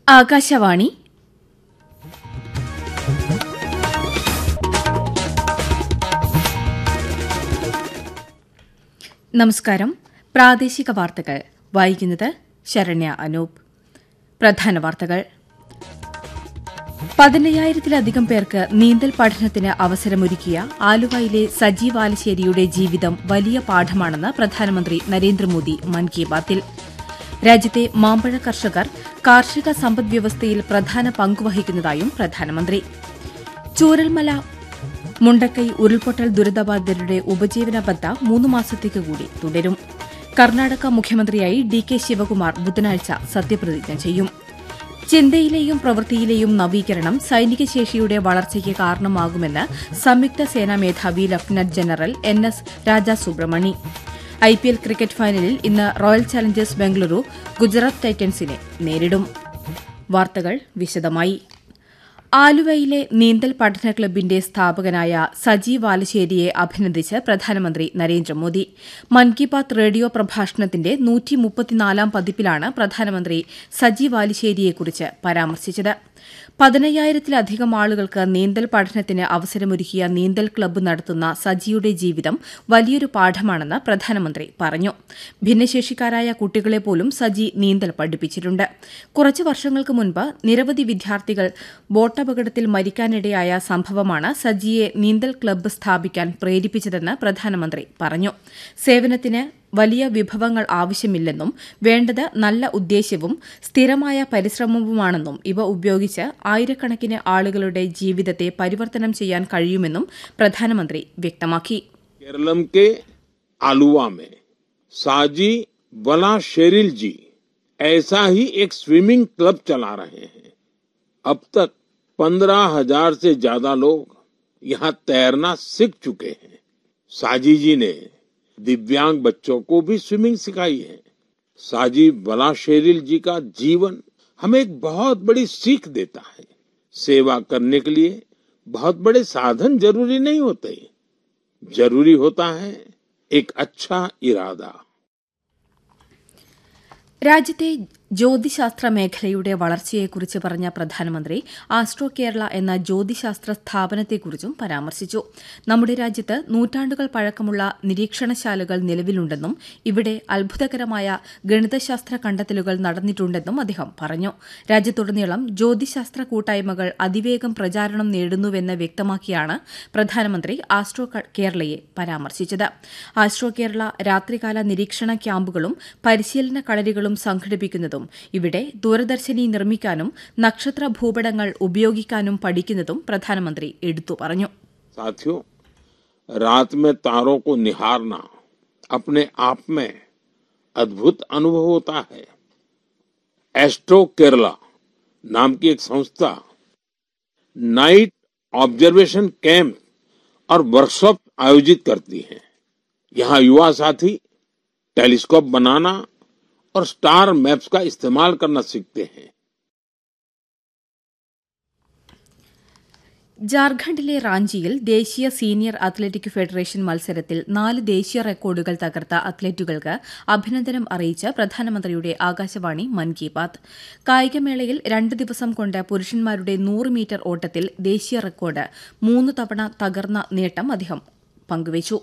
ആകാശവാണി നമസ്കാരം പ്രാദേശിക വാർത്തകൾ വായിക്കുന്നത് ശരണ്യ അനൂപ് പ്രധാന വാർത്തകൾ പതിനയ്യായിരത്തിലധികം പേർക്ക് നീന്തൽ പഠനത്തിന് അവസരമൊരുക്കിയ ആലുവയിലെ സജീവ് ആലശ്ശേരിയുടെ ജീവിതം വലിയ പാഠമാണെന്ന് പ്രധാനമന്ത്രി നരേന്ദ്രമോദി മൻ കി ബാത്തിൽ രാജ്യത്തെ മാമ്പഴ കർഷകർ കാർഷിക സമ്പദ്വ്യവസ്ഥയിൽ പ്രധാന പങ്കുവഹിക്കുന്നതായും പ്രധാനമന്ത്രി ചൂരൽമല മുണ്ടക്കൈ ഉരുൾപൊട്ടൽ ദുരിതബാധിതരുടെ ഉപജീവന ബദ്ധ മൂന്ന് മാസത്തേക്ക് കൂടി തുടരും കർണാടക മുഖ്യമന്ത്രിയായി ഡി കെ ശിവകുമാർ ബുധനാഴ്ച സത്യപ്രതിജ്ഞ ചെയ്യും ചിന്തയിലെയും പ്രവൃത്തിയിലെയും നവീകരണം സൈനിക ശേഷിയുടെ വളർച്ചയ്ക്ക് കാരണമാകുമെന്ന് സംയുക്ത സേനാ മേധാവി lieutenant general N S Raja Subramani I P L cricket ഫൈനലിൽ ഇന്ന് റോയൽ ചലഞ്ചേഴ്സ് ബംഗളൂരു ഗുജറാത്ത് ടൈറ്റൻസിനെ നേരിടും വാർത്തകൾ വിശദമായി ആലുവയിലെ നീന്തൽ പഠന ക്ലബിന്റെ സ്ഥാപകനായ സജീവ് ആലശ്ശേരിയെ അഭിനന്ദിച്ച് പ്രധാനമന്ത്രി നരേന്ദ്രമോദി മൻ കി ബാത് റേഡിയോ പ്രഭാഷണത്തിന്റെ നൂറ്റിമുപ്പത്തിനാലാം പതിപ്പിലാണ് പ്രധാനമന്ത്രി സജീവ് ആലിശ്ശേരിയെക്കുറിച്ച് പരാമർശിച്ചത് പതിനയ്യായിരത്തിലധികം ആളുകൾക്ക് നീന്തൽ പഠനത്തിന് അവസരമൊരുക്കിയ നീന്തൽ ക്ലബ്ബ് നടത്തുന്ന സജിയുടെ ജീവിതം വലിയൊരു പാഠമാണെന്ന് പ്രധാനമന്ത്രി പറഞ്ഞു ഭിന്നശേഷിക്കാരായ കുട്ടികളെ പോലും സജി നീന്തൽ പഠിപ്പിച്ചിട്ടുണ്ട് കുറച്ചു വർഷങ്ങൾക്ക് മുൻപ് നിരവധി വിദ്യാർത്ഥികൾ ബോട്ടപകടത്തിൽ മരിക്കാനിടയായ സംഭവമാണ് സജിയെ നീന്തൽ ക്ലബ്ബ് സ്ഥാപിക്കാൻ പ്രേരിപ്പിച്ചതെന്ന് പ്രധാനമന്ത്രി പറഞ്ഞു സേവനത്തിന് വലിയ വിഭവങ്ങൾ ആവശ്യമില്ലെന്നും വേണ്ടത് നല്ല ഉദ്ദേശ്യവും സ്ഥിരമായ പരിശ്രമവുമാണെന്നും ഇവ ഉപയോഗിച്ച് ആയിരക്കണക്കിന് ആളുകളുടെ ജീവിതത്തെ പരിവർത്തനം ചെയ്യാൻ കഴിയുമെന്നും പ്രധാനമന്ത്രി വ്യക്തമാക്കി केरलम के आलुवा में साजी वला शेरिल जी ऐसा ही एक स्विमिंग क्लब चला रहे हैं अब तक पंद्रह हजार से ज्यादा लोग यहाँ तैरना सीख चुके हैं साजी जी ने दिव्यांग बच्चों को भी स्विमिंग सिखाई है साजी वला शेरिल जी का जीवन हमें एक बहुत बड़ी सीख देता है सेवा करने के लिए बहुत बड़े साधन जरूरी नहीं होते जरूरी होता है एक अच्छा इरादा രാജ്യത്തെ ജ്യോതിശാസ്ത്ര മേഖലയുടെ വളർച്ചയെക്കുറിച്ച് പറഞ്ഞ പ്രധാനമന്ത്രി ആസ്ട്രോ കേരള എന്ന ജ്യോതിശാസ്ത്ര സ്ഥാപനത്തെക്കുറിച്ചും പരാമർശിച്ചു നമ്മുടെ രാജ്യത്ത് നൂറ്റാണ്ടുകൾ പഴക്കമുള്ള നിരീക്ഷണശാലകൾ നിലവിലുണ്ടെന്നും ഇവിടെ അത്ഭുതകരമായ ഗണിതശാസ്ത്ര കണ്ടെത്തലുകൾ നടന്നിട്ടുണ്ടെന്നും അദ്ദേഹം പറഞ്ഞു രാജ്യത്തുടനീളം ജ്യോതിശാസ്ത്ര കൂട്ടായ്മകൾ അതിവേഗം പ്രചാരണം നേടുന്നുവെന്ന് വ്യക്തമാക്കിയാണ് പ്രധാനമന്ത്രി ആസ്ട്രോ കേരളയെ പരാമർശിച്ചത് ആസ്ട്രോ കേരള രാത്രികാല നിരീക്ഷണ ക്യാമ്പുകളും പരിശീലന കളരികളും സംഘടിപ്പിക്കുന്നതും ഇവിടെ ദൂരദർശിനി നിർമ്മിക്കാനും നക്ഷത്ര ഭൂപടങ്ങൾ ഉപയോഗിക്കാനും പഠിക്കുന്നതും പ്രധാനമന്ത്രി എടുത്തു പറഞ്ഞു साथियों रात में तारों को निहारना अपने आप में अद्भुत अनुभव होता है एस्ट्रो केरला नाम की एक संस्था नाइट ऑब्जर्वेशन कैंप और वर्कशॉप आयोजित करती है यहाँ युवा साथी टेलीस्कोप बनाना और स्टार मैप्स का इस्तेमाल करना सीखते हैं ജാർഖണ്ഡിലെ റാഞ്ചിയിൽ ദേശീയ സീനിയർ അത്ലറ്റിക് ഫെഡറേഷൻ മത്സരത്തിൽ നാല് ദേശീയ റെക്കോർഡുകൾ തകർത്ത അത്ലറ്റുകൾക്ക് അഭിനന്ദനം അറിയിച്ച് പ്രധാനമന്ത്രിയുടെ ആകാശവാണി മൻ കി ബാത് കായികമേളയിൽ രണ്ട് ദിവസം കൊണ്ട് പുരുഷന്മാരുടെ നൂറ് മീറ്റർ ഓട്ടത്തിൽ ദേശീയ റെക്കോർഡ് മൂന്ന് തവണ തകർന്ന നേട്ടം അദ്ദേഹം പങ്കുവച്ചു